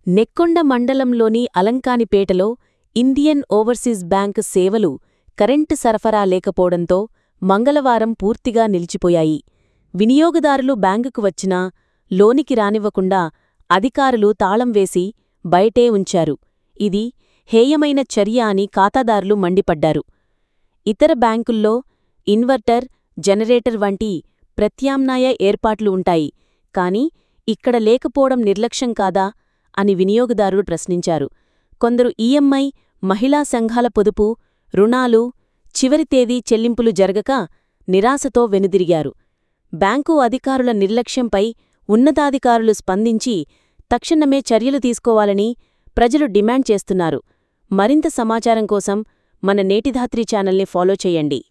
నెక్కొండ మండలంలోని అలంకానిపేటలో Indian Overseas Bank సేవలు కరెంటు సరఫరా లేకపోవడంతో మంగళవారం పూర్తిగా నిలిచిపోయాయి వినియోగదారులు బ్యాంకుకు వచ్చినా లోనికి రానివ్వకుండా అధికారులు తాళం వేసి బయటే ఉంచారు ఇది హేయమైన చర్య అని ఖాతాదారులు మండిపడ్డారు ఇతర బ్యాంకుల్లో ఇన్వర్టర్ జనరేటర్ వంటి ప్రత్యామ్నాయ ఏర్పాట్లు ఉంటాయి కాని ఇక్కడ లేకపోవడం నిర్లక్ష్యం కాదా అని వినియోగదారులు ప్రశ్నించారు కొందరు ఈఎంఐ మహిళా సంఘాల పొదుపు రుణాలు చివరి తేదీ చెల్లింపులు జరగక నిరాశతో వెనుదిరిగారు బ్యాంకు అధికారుల నిర్లక్ష్యంపై ఉన్నతాధికారులు స్పందించి తక్షణమే చర్యలు తీసుకోవాలని ప్రజలు డిమాండ్ చేస్తున్నారు మరింత సమాచారం కోసం మన నేటిధాత్రి ఛానల్ని ఫాలో చేయండి